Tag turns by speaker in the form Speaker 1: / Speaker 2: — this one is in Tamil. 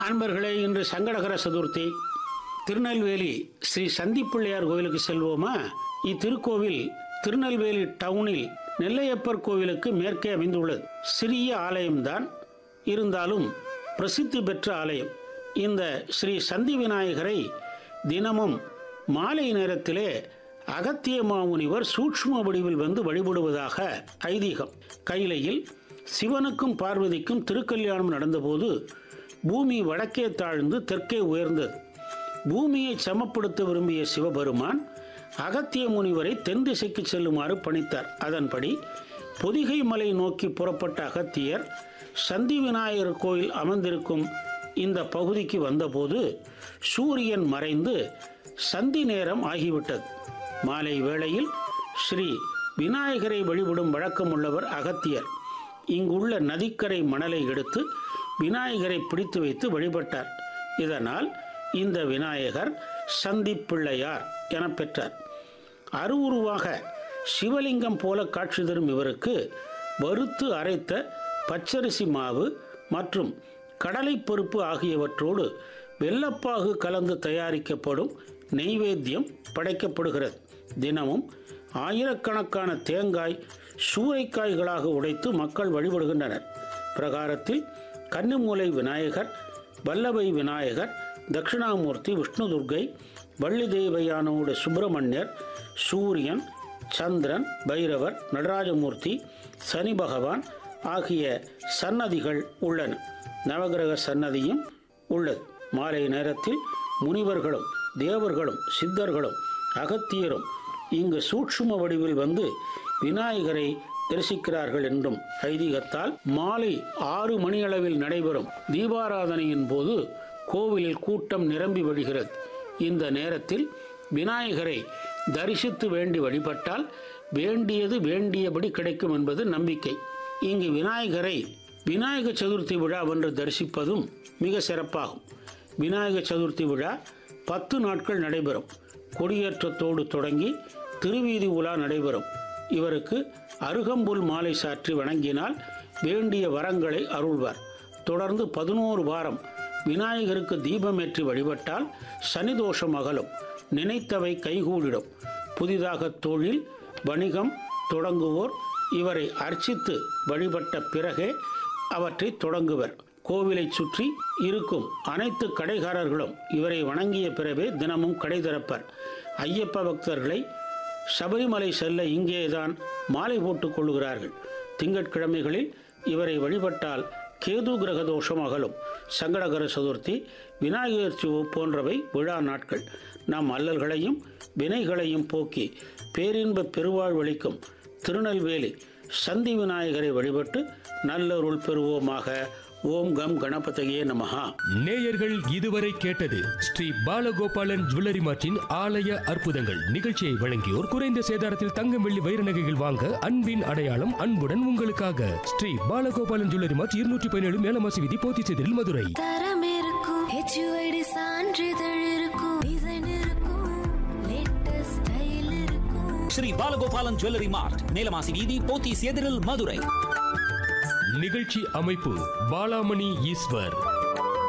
Speaker 1: அன்பர்களே இன்று சங்கடகர சதுர்த்தி திருநெல்வேலி ஸ்ரீ சந்திப்பிள்ளையார் கோவிலுக்கு செல்வோமா இத்திருக்கோவில் திருநெல்வேலி டவுனில் நெல்லையப்பர் கோவிலுக்கு மேற்கே அமைந்துள்ளது சிறிய ஆலயம்தான் இருந்தாலும் பிரசித்தி பெற்ற ஆலயம் இந்த ஸ்ரீ சந்தி விநாயகரை தினமும் மாலை நேரத்திலே அகத்திய மாமுனிவர் சூட்சும வடிவில் வந்து வழிபடுவதாக ஐதீகம் கைலையில் சிவனுக்கும் பார்வதிக்கும் திருக்கல்யாணம் நடந்தபோது பூமி வடக்கே தாழ்ந்து தெற்கே உயர்ந்தது பூமியை சமப்படுத்த விரும்பிய சிவபெருமான் அகத்திய முனிவரை தென் திசைக்கு செல்லுமாறு பணித்தார் அதன்படி பொதிகை மலை நோக்கி புறப்பட்ட அகத்தியர் சந்தி விநாயகர் கோயில் அமர்ந்திருக்கும் இந்த பகுதிக்கு வந்தபோது சூரியன் மறைந்து சந்தி நேரம் ஆகிவிட்டது மாலை வேளையில் ஸ்ரீ விநாயகரை வழிபடும் வழக்கமுள்ளவர் அகத்தியர் இங்குள்ள நதிக்கரை மணலை எடுத்து விநாயகரை பிடித்து வைத்து வழிபட்டார் இதனால் இந்த விநாயகர் சந்தி பிள்ளையார் என பெற்றார் அருவுருவாக சிவலிங்கம் போல காட்சி தரும் இவருக்கு வறுத்து அரைத்த பச்சரிசி மாவு மற்றும் கடலை பருப்பு ஆகியவற்றோடு வெள்ளப்பாகு கலந்து தயாரிக்கப்படும் நெய்வேத்தியம் படைக்கப்படுகிறது தினமும் ஆயிரக்கணக்கான தேங்காய் சூறைக்காய்களாக உடைத்து மக்கள் வழிபடுகின்றனர் பிரகாரத்தில் கன்னிமூலை விநாயகர் வல்லபை விநாயகர் தட்சிணாமூர்த்தி விஷ்ணு துர்க்கை வள்ளி தேவையானோடு சுப்பிரமணியர் சூரியன் சந்திரன் பைரவர் நடராஜமூர்த்தி சனி பகவான் ஆகிய சன்னதிகள் உள்ளன நவகிரக சன்னதியும் உள்ளது மாலை நேரத்தில் முனிவர்களும் தேவர்களும் சித்தர்களும் அகத்தியரும் இங்கு சூட்சும வடிவில் வந்து விநாயகரை தரிசிக்கிறார்கள் என்றும் ஐதீகத்தால் மாலை ஆறு மணியளவில் நடைபெறும் தீபாராதனையின் போது கோவிலில் கூட்டம் நிரம்பி வழிகிறது இந்த நேரத்தில் விநாயகரை தரிசித்து வேண்டி வழிபட்டால் வேண்டியது வேண்டியபடி கிடைக்கும் என்பது நம்பிக்கை இங்கு விநாயகரை விநாயக சதுர்த்தி விழா வென்று தரிசிப்பதும் மிக சிறப்பாகும் விநாயக சதுர்த்தி விழா பத்து நாட்கள் நடைபெறும் கொடியேற்றத்தோடு தொடங்கி திருவீதி உலா நடைபெறும் இவருக்கு அருகம்புல் மாலை சாற்றி வணங்கினால் வேண்டிய வரங்களை அருள்வார் தொடர்ந்து பதினோரு வாரம் விநாயகருக்கு தீபமேற்றி வழிபட்டால் சனி தோஷம் அகலும் நினைத்தவை கைகூடிடும் புதிதாக தொழில் வணிகம் தொடங்குவோர் இவரை அர்ச்சித்து வழிபட்ட பிறகே அவற்றை தொடங்குவர் கோவிலை சுற்றி இருக்கும் அனைத்து கடைக்காரர்களும் இவரை வணங்கிய பிறவே தினமும் கடை திறப்பர் ஐயப்ப பக்தர்களை சபரிமலை செல்ல இங்கேதான் மாலை போட்டுக் கொள்கிறார்கள் திங்கட்கிழமைகளில் இவரை வழிபட்டால் கேது கிரக தோஷம் அகலும் சங்கடகர சதுர்த்தி விநாயகர் சிவு போன்றவை விழா நாட்கள் நம் அல்லல்களையும் வினைகளையும் போக்கி பேரின்ப பெருவாழ்வளிக்கும் திருநெல்வேலி சந்தி விநாயகரை வழிபட்டு நல்லருள் பெறுவோமாக ஓம் கம் கணபதியே நமஹா
Speaker 2: நேயர்கள் இதுவரை கேட்டது ஸ்ரீ பாலகோபாலன் ஜுவல்லரி மார்ட்டின் ஆலய அற்புதங்கள் நிகழ்ச்சியை வழங்கியோர் குறைந்த சேதாரத்தில் தங்கம் வெள்ளி வைர நகைகள் வாங்க அன்பின் அடையாளம் அன்புடன் உங்களுக்காக ஸ்ரீ பாலகோபாலன் ஜுவல்லரி மார்ட் இருநூற்றி பதினேழு மேலமாசி விதி போத்திச்செதில் மதுரை
Speaker 3: தரம் இருக்கும் ஹெச்யூஐடி சான்றிதழ் இருக்கும் டிசைன் இருக்கும் லேட்டஸ்ட் ஸ்டைல் இருக்கும்
Speaker 4: ஸ்ரீ பாலகோபாலன் ஜுவல்லரி மார்ட் மேலமாசி வீதி போத்தீஸ் எதிரில் மதுரை
Speaker 2: நிகழ்ச்சி அமைப்பு பாலாமணி ஈஸ்வர்